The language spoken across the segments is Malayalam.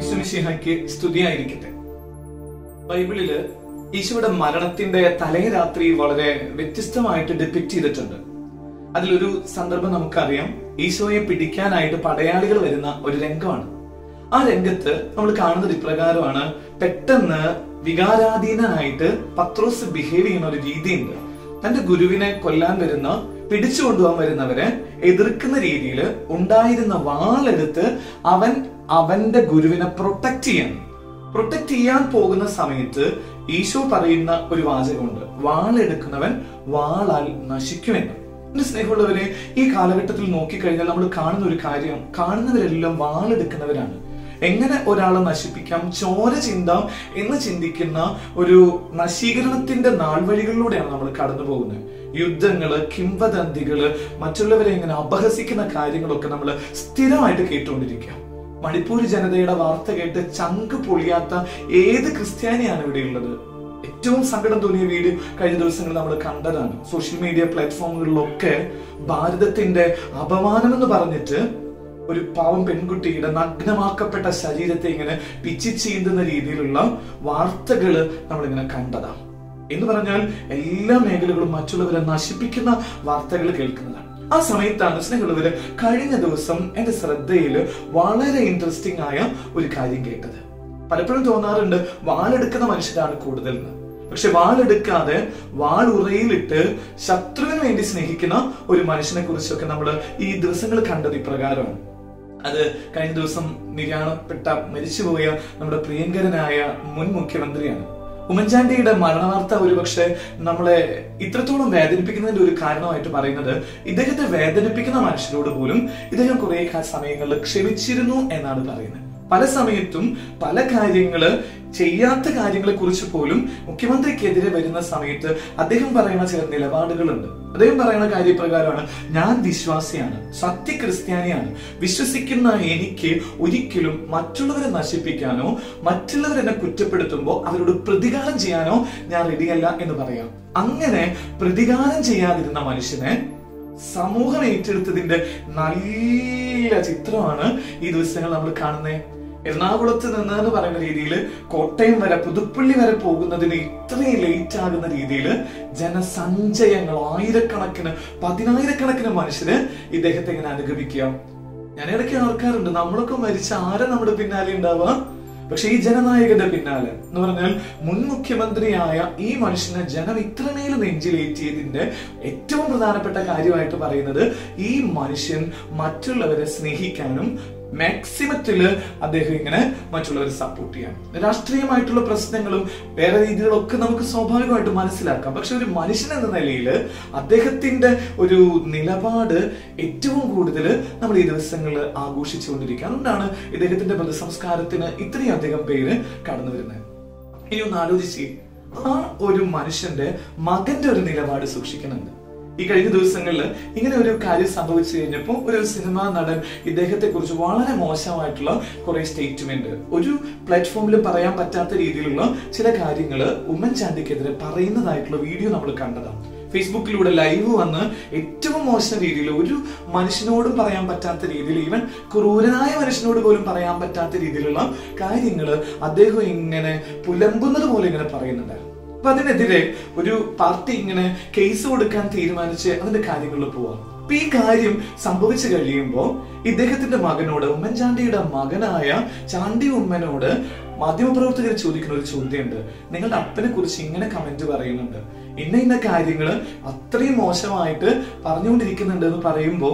ഈശ്വമിഷിഹയ്ക്ക് സ്തുതിയായിരിക്കട്ടെ ബൈബിളില് ഈശോയുടെ മരണത്തിന്റെ തലേ രാത്രി വളരെ വ്യത്യസ്തമായിട്ട് ഡിപ്പിക്ട് ചെയ്തിട്ടുണ്ട് അതിലൊരു സന്ദർഭം നമുക്കറിയാം ഈശോയെ പിടിക്കാനായിട്ട് പടയാളികൾ വരുന്ന ഒരു രംഗമാണ് ആ രംഗത്ത് നമ്മൾ കാണുന്നത് ഇപ്രകാരമാണ് പെട്ടെന്ന് വികാരാധീനനായിട്ട് പത്രോസ് ബിഹേവ് ചെയ്യുന്ന ഒരു രീതിയുണ്ട് തന്റെ ഗുരുവിനെ കൊല്ലാൻ വരുന്ന പിടിച്ചു കൊണ്ടുപോകാൻ വരുന്നവരെ എതിർക്കുന്ന രീതിയിൽ ഉണ്ടായിരുന്ന വാളെടുത്ത് അവൻ അവന്റെ ഗുരുവിനെ പ്രൊട്ടക്ട് ചെയ്യാൻ പ്രൊട്ടക്ട് ചെയ്യാൻ പോകുന്ന സമയത്ത് ഈശോ പറയുന്ന ഒരു വാചകമുണ്ട് വാളെടുക്കുന്നവൻ വാളാൽ നശിക്കുമെന്ന് എന്റെ സ്നേഹമുള്ളവരെ ഈ കാലഘട്ടത്തിൽ നോക്കിക്കഴിഞ്ഞാൽ നമ്മൾ കാണുന്ന ഒരു കാര്യം കാണുന്നവരെല്ലാം വാളെടുക്കുന്നവരാണ് എങ്ങനെ ഒരാളെ നശിപ്പിക്കാം ചോര ചിന്താം എന്ന് ചിന്തിക്കുന്ന ഒരു നശീകരണത്തിന്റെ നാൾവഴികളിലൂടെയാണ് നമ്മൾ കടന്നു പോകുന്നത് യുദ്ധങ്ങള് കിംവദന്തികള് മറ്റുള്ളവരെ ഇങ്ങനെ അപഹസിക്കുന്ന കാര്യങ്ങളൊക്കെ നമ്മൾ സ്ഥിരമായിട്ട് കേട്ടുകൊണ്ടിരിക്കുക മണിപ്പൂർ ജനതയുടെ വാർത്ത കേട്ട് ചങ്ക് പൊളിയാത്ത ഏത് ക്രിസ്ത്യാനിയാണ് ഇവിടെയുള്ളത് ഏറ്റവും സങ്കടം തോന്നിയ വീഡിയോ കഴിഞ്ഞ ദിവസങ്ങളിൽ നമ്മൾ കണ്ടതാണ് സോഷ്യൽ മീഡിയ പ്ലാറ്റ്ഫോമുകളിലൊക്കെ ഭാരതത്തിന്റെ അപമാനം എന്ന് പറഞ്ഞിട്ട് ഒരു പാവം പെൺകുട്ടിയുടെ നഗ്നമാക്കപ്പെട്ട ശരീരത്തെ ഇങ്ങനെ പിച്ചി ചീന്തുന്ന രീതിയിലുള്ള വാർത്തകള് നമ്മളിങ്ങനെ കണ്ടതാണ് എന്ന് പറഞ്ഞാൽ എല്ലാ മേഖലകളും മറ്റുള്ളവരെ നശിപ്പിക്കുന്ന വാർത്തകൾ കേൾക്കുന്നതാണ് ആ സമയത്താണ് സ്നേഹമുള്ളവര് കഴിഞ്ഞ ദിവസം എന്റെ ശ്രദ്ധയിൽ വളരെ ഇൻട്രസ്റ്റിംഗ് ആയ ഒരു കാര്യം കേട്ടത് പലപ്പോഴും തോന്നാറുണ്ട് വാളെടുക്കുന്ന മനുഷ്യരാണ് കൂടുതൽ എന്ന് പക്ഷെ വാളെടുക്കാതെ വാൾ ഉറയിലിട്ട് ശത്രുവിന് വേണ്ടി സ്നേഹിക്കുന്ന ഒരു മനുഷ്യനെ കുറിച്ചൊക്കെ നമ്മൾ ഈ ദിവസങ്ങൾ കണ്ടത് ഇപ്രകാരമാണ് അത് കഴിഞ്ഞ ദിവസം നിര്യാണപ്പെട്ട മരിച്ചുപോയ നമ്മുടെ പ്രിയങ്കരനായ മുൻ മുഖ്യമന്ത്രിയാണ് ഉമ്മൻചാണ്ടിയുടെ മരണവാർത്ത ഒരുപക്ഷെ നമ്മളെ ഇത്രത്തോളം വേദനിപ്പിക്കുന്നതിന്റെ ഒരു കാരണമായിട്ട് പറയുന്നത് ഇദ്ദേഹത്തെ വേദനിപ്പിക്കുന്ന മനുഷ്യരോട് പോലും ഇദ്ദേഹം കുറെ സമയങ്ങളിൽ ക്ഷമിച്ചിരുന്നു എന്നാണ് പറയുന്നത് പല സമയത്തും പല കാര്യങ്ങള് ചെയ്യാത്ത കാര്യങ്ങളെ കുറിച്ച് പോലും മുഖ്യമന്ത്രിക്കെതിരെ വരുന്ന സമയത്ത് അദ്ദേഹം പറയുന്ന ചില നിലപാടുകളുണ്ട് അദ്ദേഹം പറയുന്ന കാര്യപ്രകാരമാണ് ഞാൻ വിശ്വാസിയാണ് സത്യ ക്രിസ്ത്യാനിയാണ് വിശ്വസിക്കുന്ന എനിക്ക് ഒരിക്കലും മറ്റുള്ളവരെ നശിപ്പിക്കാനോ മറ്റുള്ളവരെന്നെ കുറ്റപ്പെടുത്തുമ്പോൾ അവരോട് പ്രതികാരം ചെയ്യാനോ ഞാൻ റെഡിയല്ല എന്ന് പറയാം അങ്ങനെ പ്രതികാരം ചെയ്യാതിരുന്ന മനുഷ്യനെ സമൂഹം ഏറ്റെടുത്തതിന്റെ നല്ല ചിത്രമാണ് ഈ ദിവസങ്ങൾ നമ്മൾ കാണുന്നത് എറണാകുളത്ത് നിന്ന് എന്ന് പറയുന്ന രീതിയിൽ കോട്ടയം വരെ പുതുപ്പള്ളി വരെ പോകുന്നതിന് ഇത്രയും ലേറ്റ് ആകുന്ന രീതിയിൽ ജനസഞ്ചയങ്ങൾ ആയിരക്കണക്കിന് പതിനായിരക്കണക്കിന് മനുഷ്യര് ഇദ്ദേഹത്തെ ഇങ്ങനെ അനുഗമിക്കുക ഞാൻ ഇടയ്ക്ക് ഓർക്കാറുണ്ട് നമ്മളൊക്കെ മരിച്ച ആരാ നമ്മുടെ പിന്നാലെ ഉണ്ടാവുക പക്ഷെ ഈ ജനനായകന്റെ പിന്നാലെ എന്ന് പറഞ്ഞാൽ മുൻ മുഖ്യമന്ത്രിയായ ഈ മനുഷ്യനെ ജനം ഇത്രമേൽ നെഞ്ചിലേറ്റിയതിന്റെ ഏറ്റവും പ്രധാനപ്പെട്ട കാര്യമായിട്ട് പറയുന്നത് ഈ മനുഷ്യൻ മറ്റുള്ളവരെ സ്നേഹിക്കാനും മാക്സിമത്തില് അദ്ദേഹം ഇങ്ങനെ മറ്റുള്ളവരെ സപ്പോർട്ട് ചെയ്യാം രാഷ്ട്രീയമായിട്ടുള്ള പ്രശ്നങ്ങളും വേറെ രീതികളൊക്കെ നമുക്ക് സ്വാഭാവികമായിട്ട് മനസ്സിലാക്കാം പക്ഷെ ഒരു മനുഷ്യൻ എന്ന നിലയിൽ അദ്ദേഹത്തിന്റെ ഒരു നിലപാട് ഏറ്റവും കൂടുതൽ നമ്മൾ ഈ ദിവസങ്ങളിൽ ആഘോഷിച്ചുകൊണ്ടിരിക്കുക അതുകൊണ്ടാണ് ഇദ്ദേഹത്തിന്റെ പൊതുസംസ്കാരത്തിന് ഇത്രയും അധികം പേര് കടന്നു വരുന്നത് ഇനി ഒന്ന് ആലോചിച്ച് ആ ഒരു മനുഷ്യന്റെ മകന്റെ ഒരു നിലപാട് സൂക്ഷിക്കുന്നുണ്ട് ഈ കഴിഞ്ഞ ദിവസങ്ങളിൽ ഇങ്ങനെ ഒരു കാര്യം സംഭവിച്ചു കഴിഞ്ഞപ്പോൾ ഒരു സിനിമാ നടൻ ഇദ്ദേഹത്തെ കുറിച്ച് വളരെ മോശമായിട്ടുള്ള കുറെ സ്റ്റേറ്റ്മെന്റ് ഒരു പ്ലാറ്റ്ഫോമിൽ പറയാൻ പറ്റാത്ത രീതിയിലുള്ള ചില കാര്യങ്ങൾ ഉമ്മൻചാണ്ടിക്കെതിരെ പറയുന്നതായിട്ടുള്ള വീഡിയോ നമ്മൾ കണ്ടതാണ് ഫേസ്ബുക്കിലൂടെ ലൈവ് വന്ന് ഏറ്റവും മോശം രീതിയിൽ ഒരു മനുഷ്യനോടും പറയാൻ പറ്റാത്ത രീതിയിൽ ഈവൻ ക്രൂരനായ മനുഷ്യനോട് പോലും പറയാൻ പറ്റാത്ത രീതിയിലുള്ള കാര്യങ്ങൾ അദ്ദേഹം ഇങ്ങനെ പുലമ്പുന്നത് പോലെ ഇങ്ങനെ പറയുന്നുണ്ടായിരുന്നു അപ്പൊ അതിനെതിരെ ഒരു പാർട്ടി ഇങ്ങനെ കേസ് കൊടുക്കാൻ തീരുമാനിച്ച് അതിന്റെ കാര്യങ്ങളിൽ പോവാം അപ്പൊ ഈ കാര്യം സംഭവിച്ചു കഴിയുമ്പോൾ ഇദ്ദേഹത്തിന്റെ മകനോട് ഉമ്മൻചാണ്ടിയുടെ മകനായ ചാണ്ടി ഉമ്മനോട് മാധ്യമപ്രവർത്തകർ ചോദിക്കുന്ന ഒരു ചോദ്യമുണ്ട് നിങ്ങളുടെ അപ്പനെ കുറിച്ച് ഇങ്ങനെ കമന്റ് പറയുന്നുണ്ട് ഇന്ന ഇന്ന കാര്യങ്ങള് അത്രയും മോശമായിട്ട് പറഞ്ഞുകൊണ്ടിരിക്കുന്നുണ്ട് എന്ന് പറയുമ്പോൾ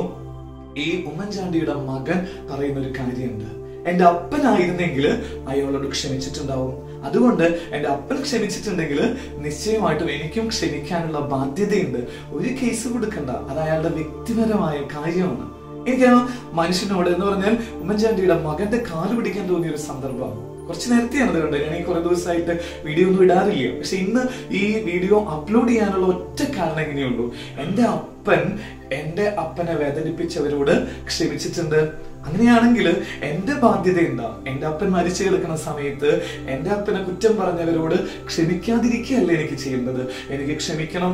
ഈ ഉമ്മൻചാണ്ടിയുടെ മകൻ പറയുന്ന ഒരു കാര്യമുണ്ട് എന്റെ അപ്പനായിരുന്നെങ്കിൽ അയാളോട് ക്ഷമിച്ചിട്ടുണ്ടാവും അതുകൊണ്ട് എന്റെ അപ്പൻ ക്ഷമിച്ചിട്ടുണ്ടെങ്കിൽ നിശ്ചയമായിട്ടും എനിക്കും ക്ഷമിക്കാനുള്ള ബാധ്യതയുണ്ട് ഒരു കേസ് കൊടുക്കണ്ട അത് അയാളുടെ വ്യക്തിപരമായ കാര്യമാണ് എനിക്ക് ആ മനുഷ്യനോട് എന്ന് പറഞ്ഞാൽ ഉമ്മൻചാണ്ടിയുടെ മകന്റെ കാല് പിടിക്കാൻ തോന്നിയ ഒരു സന്ദർഭമാണ് കുറച്ച് നേരത്തെയാണ് അത് കണ്ടത് ഞാൻ ഈ കുറെ ദിവസമായിട്ട് വീഡിയോ ഒന്നും ഇടാറില്ല പക്ഷെ ഇന്ന് ഈ വീഡിയോ അപ്ലോഡ് ചെയ്യാനുള്ള ഒറ്റ കാരണം എങ്ങനെയുള്ളൂ എന്റെ അപ്പൻ എന്റെ അപ്പനെ വേദനിപ്പിച്ചവരോട് ക്ഷമിച്ചിട്ടുണ്ട് അങ്ങനെയാണെങ്കിൽ എന്റെ ബാധ്യത എന്താ എന്റെ അപ്പൻ മരിച്ചു കിടക്കുന്ന സമയത്ത് എന്റെ അപ്പനെ കുറ്റം പറഞ്ഞവരോട് ക്ഷമിക്കാതിരിക്കുകയല്ലേ എനിക്ക് ചെയ്യേണ്ടത് എനിക്ക് ക്ഷമിക്കണം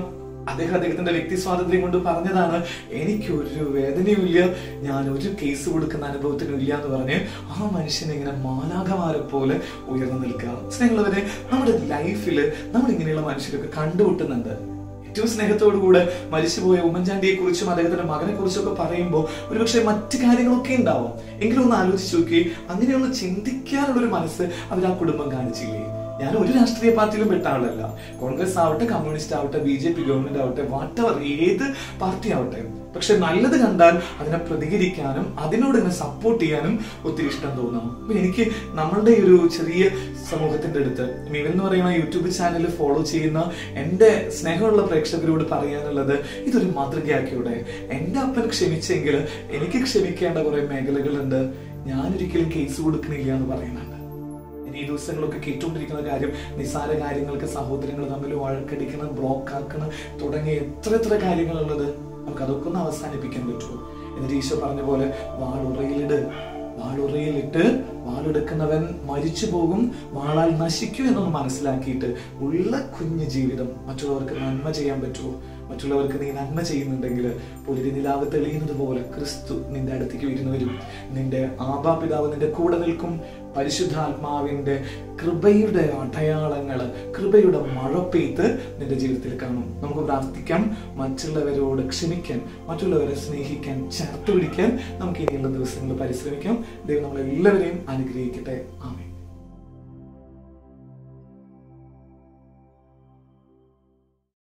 അദ്ദേഹം അദ്ദേഹത്തിന്റെ വ്യക്തി സ്വാതന്ത്ര്യം കൊണ്ട് പറഞ്ഞതാണ് എനിക്ക് ഒരു വേദനയുമില്ല ഞാൻ ഒരു കേസ് കൊടുക്കുന്ന അനുഭവത്തിനും ഇല്ല എന്ന് പറഞ്ഞ് ആ മനുഷ്യനെ ഇങ്ങനെ മാലാകമാരെ പോലെ ഉയർന്നു നിൽക്കുക സ്നേഹമുള്ളവരെ നമ്മുടെ ലൈഫിൽ നമ്മൾ ഇങ്ങനെയുള്ള മനുഷ്യരൊക്കെ കണ്ടുമുട്ടുന്നുണ്ട് ഏറ്റവും സ്നേഹത്തോടു കൂടെ മരിച്ചുപോയ ഉമ്മൻചാണ്ടിയെ കുറിച്ചും അദ്ദേഹത്തിന്റെ മകനെ കുറിച്ചും ഒക്കെ പറയുമ്പോൾ ഒരുപക്ഷെ മറ്റു കാര്യങ്ങളൊക്കെ ഉണ്ടാവും എങ്കിലും ഒന്ന് ആലോചിച്ച് നോക്കി അങ്ങനെയൊന്ന് ചിന്തിക്കാനുള്ള ഒരു മനസ്സ് അവർ ആ കുടുംബം കാണിച്ചില്ലേ ഞാൻ ഒരു രാഷ്ട്രീയ പാർട്ടിയിലും പെട്ട ആളല്ല കോൺഗ്രസ് ആവട്ടെ കമ്മ്യൂണിസ്റ്റ് ആവട്ടെ ബി ജെ പി ഗവൺമെന്റ് ആവട്ടെ വാട്ടവർ ഏത് പാർട്ടി ആവട്ടെ പക്ഷെ നല്ലത് കണ്ടാൽ അതിനെ പ്രതികരിക്കാനും അതിനോട് ഇങ്ങനെ സപ്പോർട്ട് ചെയ്യാനും ഒത്തിരി ഇഷ്ടം തോന്നാം അപ്പൊ എനിക്ക് നമ്മളുടെ ഒരു ചെറിയ സമൂഹത്തിന്റെ അടുത്ത് മിവൻ എന്ന് പറയുന്ന യൂട്യൂബ് ചാനൽ ഫോളോ ചെയ്യുന്ന എന്റെ സ്നേഹമുള്ള പ്രേക്ഷകരോട് പറയാനുള്ളത് ഇതൊരു മാതൃകയാക്കിയൂടെ എന്റെ അപ്പൻ ക്ഷമിച്ചെങ്കിൽ എനിക്ക് ക്ഷമിക്കേണ്ട കുറെ മേഖലകളുണ്ട് ഞാനൊരിക്കലും കേസ് കൊടുക്കണില്ല എന്ന് പറയുന്നുണ്ട് ഇനി ഈ ദിവസങ്ങളൊക്കെ കേട്ടുകൊണ്ടിരിക്കുന്ന കാര്യം നിസ്സാര കാര്യങ്ങൾക്ക് സഹോദരങ്ങൾ തമ്മിൽ വഴക്കടിക്കണം ബ്ലോക്ക് ആക്കണം തുടങ്ങിയ എത്ര എത്ര കാര്യങ്ങളുള്ളത് നമുക്ക് അതൊക്കെ ഒന്ന് അവസാനിപ്പിക്കാൻ പറ്റുമോ എന്നിട്ട് ഈശോ പറഞ്ഞ പോലെ വാളുറയിലിട് വാളുറയിലിട്ട് വാളെടുക്കുന്നവൻ മരിച്ചു പോകും വാളാൽ നശിക്കും എന്നൊന്ന് മനസ്സിലാക്കിയിട്ട് ഉള്ള കുഞ്ഞു ജീവിതം മറ്റുള്ളവർക്ക് നന്മ ചെയ്യാൻ പറ്റുമോ മറ്റുള്ളവർക്ക് നീ നന്മ ചെയ്യുന്നുണ്ടെങ്കിൽ പുലരി നിലാവ് തെളിയുന്നത് പോലെ ക്രിസ്തു നിന്റെ അടുത്തേക്ക് വരുന്നു വരും നിന്റെ ആബാപിതാവ് നിന്റെ കൂടെ നിൽക്കും പരിശുദ്ധാത്മാവിന്റെ കൃപയുടെ അടയാളങ്ങൾ കൃപയുടെ മഴ പെയ്ത്ത് നിന്റെ ജീവിതത്തിൽ കാണും നമുക്ക് പ്രാർത്ഥിക്കാം മറ്റുള്ളവരോട് ക്ഷമിക്കാൻ മറ്റുള്ളവരെ സ്നേഹിക്കാൻ ചേർത്ത് പിടിക്കാൻ നമുക്ക് ഇനിയുള്ള ദിവസങ്ങളിൽ പരിശ്രമിക്കാം ദൈവം നമ്മളെല്ലാവരെയും അനുഗ്രഹിക്കട്ടെ ആമേൻ